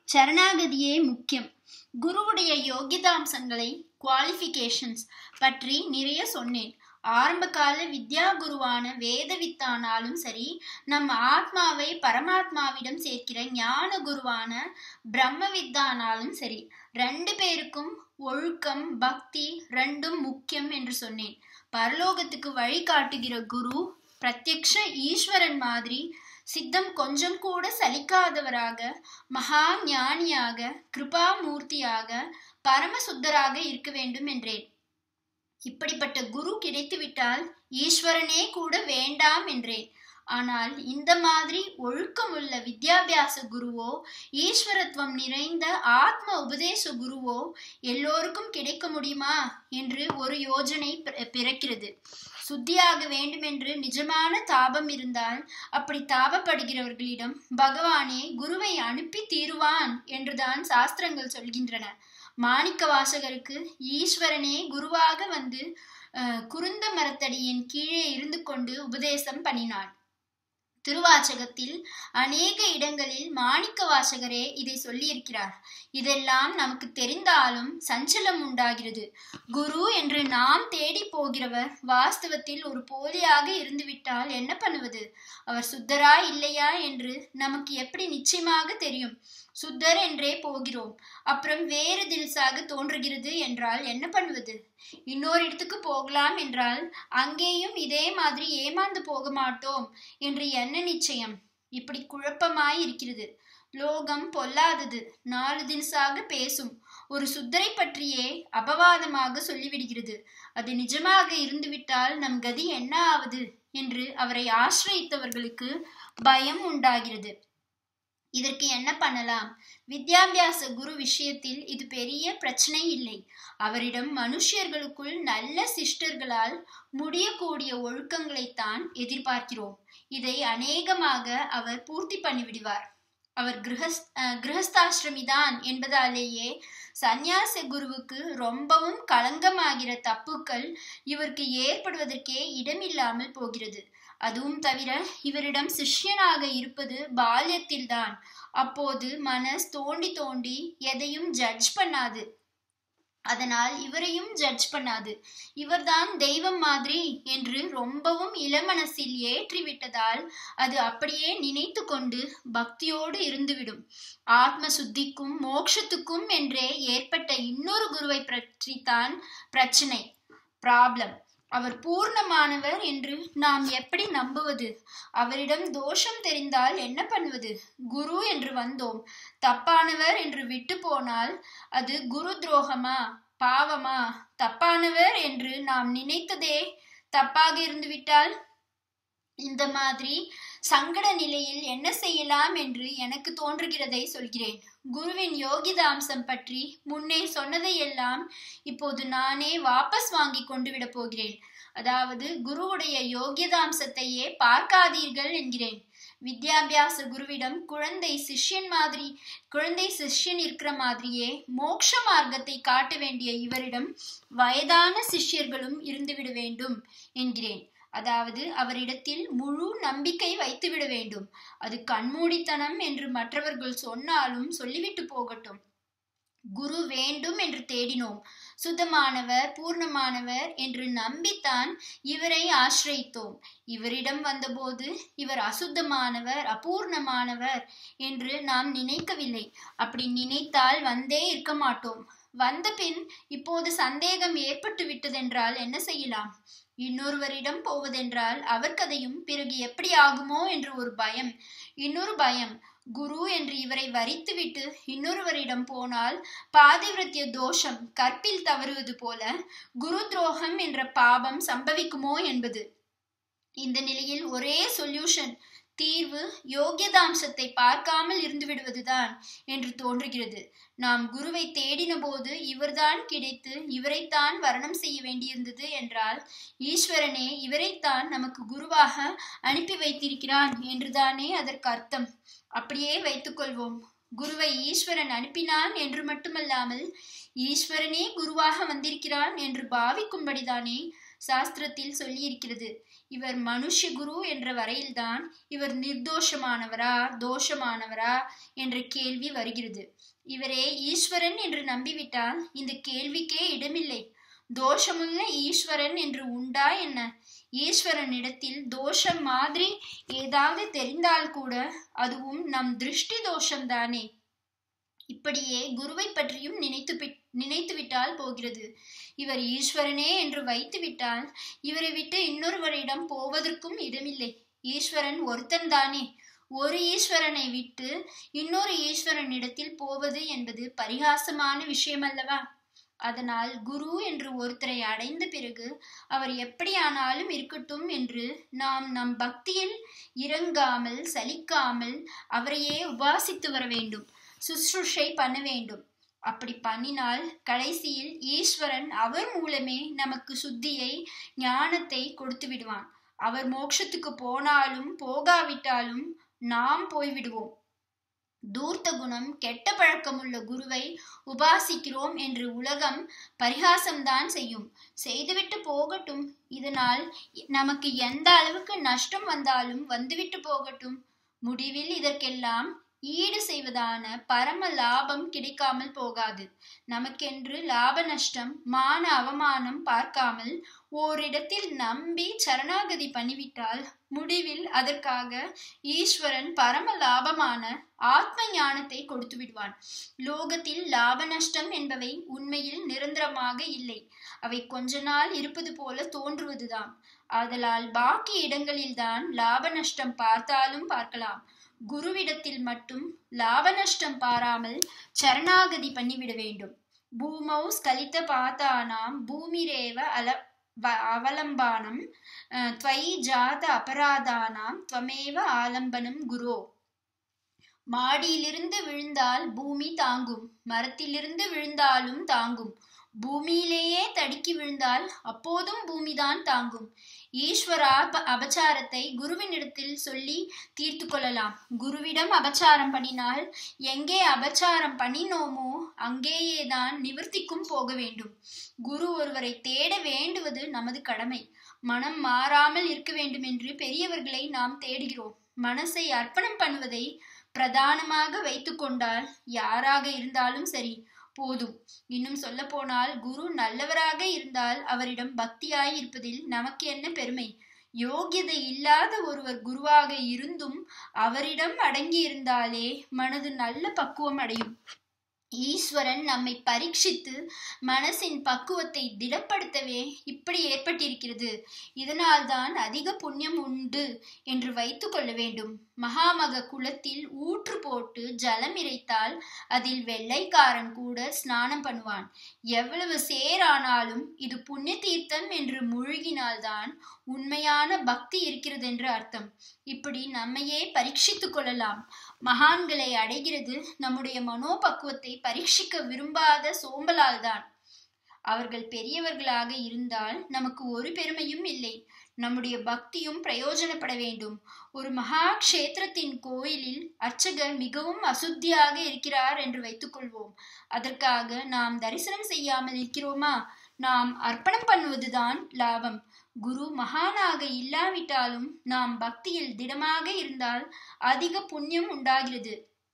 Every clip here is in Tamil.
சரணாகதியே முக்கியம் குருவுடைய யோகிதாம்சங்களை குவாலிஃபிகேஷன்ஸ் பற்றி நிறைய சொன்னேன் ஆரம்பகால வித்யா குருவான வேதவித்தானாலும் சரி நம் ஆத்மாவை பரமாத்மாவிடம் சேர்க்கிற ஞான குருவான பிரம்மவித்தானாலும் சரி ரெண்டு பேருக்கும் ஒழுக்கம் பக்தி ரெண்டும் முக்கியம் என்று சொன்னேன் பரலோகத்துக்கு வழி காட்டுகிற குரு பிரத்யக்ஷ ஈஸ்வரன் மாதிரி சித்தம் கொஞ்சம் கூட சலிக்காதவராக மகா ஞானியாக கிருபாமூர்த்தியாக பரமசுத்தராக இருக்க வேண்டும் என்றேன் இப்படிப்பட்ட குரு கிடைத்துவிட்டால் ஈஸ்வரனே கூட வேண்டாம் என்றேன் ஆனால் இந்த மாதிரி ஒழுக்கமுள்ள வித்யாபியாச குருவோ ஈஸ்வரத்துவம் நிறைந்த ஆத்ம உபதேச குருவோ எல்லோருக்கும் கிடைக்க முடியுமா என்று ஒரு யோஜனை பிறக்கிறது சுத்தியாக வேண்டுமென்று நிஜமான தாபம் இருந்தால் அப்படி தாபப்படுகிறவர்களிடம் பகவானே குருவை அனுப்பி தீருவான் என்றுதான் சாஸ்திரங்கள் சொல்கின்றன மாணிக்க வாசகருக்கு ஈஸ்வரனே குருவாக வந்து குருந்த மரத்தடியின் கீழே இருந்து கொண்டு உபதேசம் பண்ணினான் திருவாச்சகத்தில் அநேக இடங்களில் மாணிக்க வாசகரே இதை சொல்லியிருக்கிறார் இதெல்லாம் நமக்கு தெரிந்தாலும் சஞ்சலம் உண்டாகிறது குரு என்று நாம் தேடி போகிறவர் வாஸ்தவத்தில் ஒரு போலியாக இருந்துவிட்டால் என்ன பண்ணுவது அவர் சுத்தரா இல்லையா என்று நமக்கு எப்படி நிச்சயமாக தெரியும் சுத்தர் என்றே போகிறோம் அப்புறம் வேறு தில்சாக தோன்றுகிறது என்றால் என்ன பண்ணுவது இன்னொரு இடத்துக்கு போகலாம் என்றால் அங்கேயும் இதே மாதிரி ஏமாந்து போக மாட்டோம் என்று என்ன நிச்சயம் இப்படி குழப்பமாய் இருக்கிறது லோகம் பொல்லாதது நாலு தினசாக பேசும் ஒரு சுத்தரை பற்றியே அபவாதமாக சொல்லிவிடுகிறது அது நிஜமாக இருந்துவிட்டால் நம் கதி என்ன ஆவது என்று அவரை ஆசிரியத்தவர்களுக்கு பயம் உண்டாகிறது இதற்கு என்ன பண்ணலாம் வித்யாபியாச குரு விஷயத்தில் இது பெரிய பிரச்சனை இல்லை அவரிடம் மனுஷர்களுக்குள் நல்ல சிஸ்டர்களால் முடியக்கூடிய ஒழுக்கங்களைத்தான் எதிர்பார்க்கிறோம் இதை அநேகமாக அவர் பூர்த்தி பண்ணிவிடுவார் அவர் கிரகஸ் கிரகஸ்தாசிரமிதான் என்பதாலேயே சந்நியாச குருவுக்கு ரொம்பவும் களங்கமாகிற தப்புக்கள் இவருக்கு ஏற்படுவதற்கே இடமில்லாமல் போகிறது அதுவும் தவிர இவரிடம் சிஷ்யனாக இருப்பது பால்யத்தில்தான் அப்போது மனஸ் தோண்டி தோண்டி எதையும் ஜட்ஜ் பண்ணாது அதனால் இவரையும் ஜட்ஜ் பண்ணாது இவர்தான் தெய்வம் மாதிரி என்று ரொம்பவும் இளமனசில் ஏற்றிவிட்டதால் அது அப்படியே நினைத்து கொண்டு பக்தியோடு இருந்துவிடும் ஆத்ம சுத்திக்கும் மோட்சத்துக்கும் என்றே ஏற்பட்ட இன்னொரு குருவை பற்றி தான் பிரச்சனை ப்ராப்ளம் அவர் பூர்ணமானவர் என்று நாம் எப்படி நம்புவது அவரிடம் தோஷம் தெரிந்தால் என்ன பண்ணுவது குரு என்று வந்தோம் தப்பானவர் என்று விட்டு போனால் அது குரு துரோகமா பாவமா தப்பானவர் என்று நாம் நினைத்ததே தப்பாக இருந்து விட்டால் இந்த மாதிரி சங்கட நிலையில் என்ன செய்யலாம் என்று எனக்கு தோன்றுகிறதை சொல்கிறேன் குருவின் யோகிதாம்சம் பற்றி முன்னே சொன்னதையெல்லாம் இப்போது நானே வாபஸ் வாங்கி கொண்டு விட போகிறேன் அதாவது குருவுடைய யோகியதாம்சத்தையே பார்க்காதீர்கள் என்கிறேன் வித்யாபியாச குருவிடம் குழந்தை சிஷ்யன் மாதிரி குழந்தை சிஷ்யன் இருக்கிற மாதிரியே மோட்ச மார்க்கத்தை காட்ட வேண்டிய இவரிடம் வயதான சிஷ்யர்களும் இருந்துவிட வேண்டும் என்கிறேன் அதாவது அவரிடத்தில் முழு நம்பிக்கை வைத்துவிட வேண்டும் அது கண்மூடித்தனம் என்று மற்றவர்கள் சொன்னாலும் சொல்லிவிட்டு போகட்டும் குரு வேண்டும் என்று தேடினோம் சுத்தமானவர் பூர்ணமானவர் என்று நம்பித்தான் இவரை ஆசிரித்தோம் இவரிடம் வந்தபோது இவர் அசுத்தமானவர் அபூர்ணமானவர் என்று நாம் நினைக்கவில்லை அப்படி நினைத்தால் வந்தே இருக்க மாட்டோம் வந்த பின் இப்போது சந்தேகம் ஏற்பட்டு விட்டதென்றால் என்ன செய்யலாம் இன்னொருவரிடம் போவதென்றால் அவர் கதையும் பிறகு எப்படி ஆகுமோ என்று ஒரு பயம் இன்னொரு பயம் குரு என்று இவரை வரித்துவிட்டு இன்னொருவரிடம் போனால் பாதிவிரத்திய தோஷம் கற்பில் தவறுவது போல குரு துரோகம் என்ற பாபம் சம்பவிக்குமோ என்பது இந்த நிலையில் ஒரே சொல்யூஷன் தீர்வு யோகியதாம்சத்தை பார்க்காமல் இருந்து விடுவதுதான் என்று தோன்றுகிறது நாம் குருவை தேடின போது இவர்தான் கிடைத்து இவரைத்தான் வரணம் செய்ய வேண்டியிருந்தது என்றால் ஈஸ்வரனே இவரைத்தான் நமக்கு குருவாக அனுப்பி வைத்திருக்கிறான் என்றுதானே அதற்கு அர்த்தம் அப்படியே வைத்துக்கொள்வோம் குருவை ஈஸ்வரன் அனுப்பினான் என்று மட்டுமல்லாமல் ஈஸ்வரனே குருவாக வந்திருக்கிறான் என்று பாவிக்கும்படிதானே சாஸ்திரத்தில் சொல்லியிருக்கிறது இவர் மனுஷ குரு என்ற வரையில்தான் இவர் நிர்தோஷமானவரா தோஷமானவரா என்ற கேள்வி வருகிறது இவரே ஈஸ்வரன் என்று நம்பிவிட்டால் இந்த கேள்விக்கே இடமில்லை தோஷமுள்ள ஈஸ்வரன் என்று உண்டா என்ன ஈஸ்வரனிடத்தில் தோஷம் மாதிரி ஏதாவது தெரிந்தால் கூட அதுவும் நம் திருஷ்டி தோஷம்தானே இப்படியே குருவை பற்றியும் நினைத்து நினைத்து விட்டால் போகிறது இவர் ஈஸ்வரனே என்று வைத்து விட்டால் இவரை விட்டு இன்னொருவரிடம் போவதற்கும் இடமில்லை ஈஸ்வரன் ஒருத்தன் தானே ஒரு ஈஸ்வரனை விட்டு இன்னொரு ஈஸ்வரனிடத்தில் போவது என்பது பரிகாசமான விஷயமல்லவா அதனால் குரு என்று ஒருத்தரை அடைந்த பிறகு அவர் எப்படியானாலும் இருக்கட்டும் என்று நாம் நம் பக்தியில் இறங்காமல் சலிக்காமல் அவரையே உபாசித்து வர வேண்டும் சுசுஷை பண்ண வேண்டும் அப்படி பண்ணினால் கடைசியில் ஈஸ்வரன் அவர் மூலமே நமக்கு சுத்தியை ஞானத்தை கொடுத்து விடுவான் அவர் மோட்சத்துக்கு போனாலும் போகாவிட்டாலும் நாம் போய்விடுவோம் தூர்த்த குணம் கெட்ட பழக்கமுள்ள குருவை உபாசிக்கிறோம் என்று உலகம் பரிகாசம்தான் செய்யும் செய்துவிட்டு போகட்டும் இதனால் நமக்கு எந்த அளவுக்கு நஷ்டம் வந்தாலும் வந்துவிட்டு போகட்டும் முடிவில் இதற்கெல்லாம் ஈடு செய்வதான பரம லாபம் கிடைக்காமல் போகாது நமக்கென்று லாப நஷ்டம் மான அவமானம் பார்க்காமல் ஓரிடத்தில் நம்பி சரணாகதி பண்ணிவிட்டால் முடிவில் அதற்காக ஈஸ்வரன் பரம லாபமான ஆத்ம ஞானத்தை கொடுத்து விடுவான் லோகத்தில் லாப நஷ்டம் என்பவை உண்மையில் நிரந்தரமாக இல்லை அவை கொஞ்ச நாள் இருப்பது போல தோன்றுவதுதான் ஆதலால் பாக்கி இடங்களில்தான் லாப நஷ்டம் பார்த்தாலும் பார்க்கலாம் குருவிடத்தில் மட்டும் லாப நஷ்டம் பாராமல் சரணாகதி பண்ணிவிட வேண்டும் பூமௌ ஸ்கலித பாதானாம் பூமிரேவ அல அவலம்பானம் துவை ஜாத அபராதானாம் துவமேவ ஆலம்பனம் குரோ மாடியிலிருந்து விழுந்தால் பூமி தாங்கும் மரத்திலிருந்து விழுந்தாலும் தாங்கும் பூமியிலேயே தடுக்கி விழுந்தால் அப்போதும் பூமிதான் தாங்கும் ஈஸ்வரா அபச்சாரத்தை குருவினிடத்தில் சொல்லி தீர்த்து கொள்ளலாம் குருவிடம் அபச்சாரம் பண்ணினால் எங்கே அபச்சாரம் பண்ணினோமோ அங்கேயே தான் நிவர்த்திக்கும் போக வேண்டும் குரு ஒருவரை தேட வேண்டுவது நமது கடமை மனம் மாறாமல் இருக்க வேண்டும் என்று பெரியவர்களை நாம் தேடுகிறோம் மனசை அர்ப்பணம் பண்ணுவதை பிரதானமாக வைத்து கொண்டால் யாராக இருந்தாலும் சரி போதும் இன்னும் சொல்ல போனால் குரு நல்லவராக இருந்தால் அவரிடம் பக்தியாய் இருப்பதில் நமக்கு என்ன பெருமை யோகியதை இல்லாத ஒருவர் குருவாக இருந்தும் அவரிடம் அடங்கி இருந்தாலே மனது நல்ல பக்குவம் அடையும் ஈஸ்வரன் நம்மை பரீட்சித்து மனசின் பக்குவத்தை திடப்படுத்தவே இப்படி ஏற்பட்டிருக்கிறது இதனால்தான் அதிக புண்ணியம் உண்டு என்று வைத்து கொள்ள வேண்டும் மகாமக குளத்தில் ஊற்று போட்டு ஜலம் இறைத்தால் அதில் வெள்ளைக்காரன் கூட ஸ்நானம் பண்ணுவான் எவ்வளவு சேரானாலும் இது புண்ணிய தீர்த்தம் என்று முழுகினால்தான் உண்மையான பக்தி இருக்கிறது என்று அர்த்தம் இப்படி நம்மையே பரீட்சித்துக் கொள்ளலாம் மகான்களை அடைகிறது நம்முடைய மனோபக்குவத்தை பரீட்சிக்க விரும்பாத சோம்பலால் தான் அவர்கள் பெரியவர்களாக இருந்தால் நமக்கு ஒரு பெருமையும் இல்லை நம்முடைய பக்தியும் பிரயோஜனப்பட வேண்டும் ஒரு மகா கஷேத்திரத்தின் கோயிலில் அர்ச்சகர் மிகவும் அசுத்தியாக இருக்கிறார் என்று வைத்துக்கொள்வோம் அதற்காக நாம் தரிசனம் செய்யாமல் இருக்கிறோமா நாம் அர்ப்பணம் பண்ணுவதுதான் லாபம் குரு மகானாக இல்லாவிட்டாலும் நாம் பக்தியில் திடமாக இருந்தால் அதிக புண்ணியம் உண்டாகிறது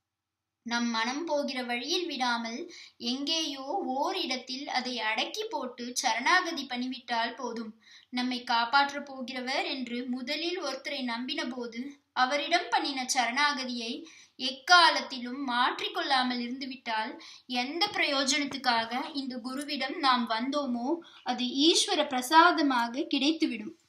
நம் மனம் போகிற வழியில் விடாமல் எங்கேயோ ஓர் இடத்தில் அதை அடக்கி போட்டு சரணாகதி பண்ணிவிட்டால் போதும் நம்மை காப்பாற்றப் போகிறவர் என்று முதலில் ஒருத்தரை நம்பின போது அவரிடம் பண்ணின சரணாகதியை எக்காலத்திலும் மாற்றிக்கொள்ளாமல் இருந்துவிட்டால் எந்த பிரயோஜனத்துக்காக இந்த குருவிடம் நாம் வந்தோமோ அது ஈஸ்வர பிரசாதமாக கிடைத்துவிடும்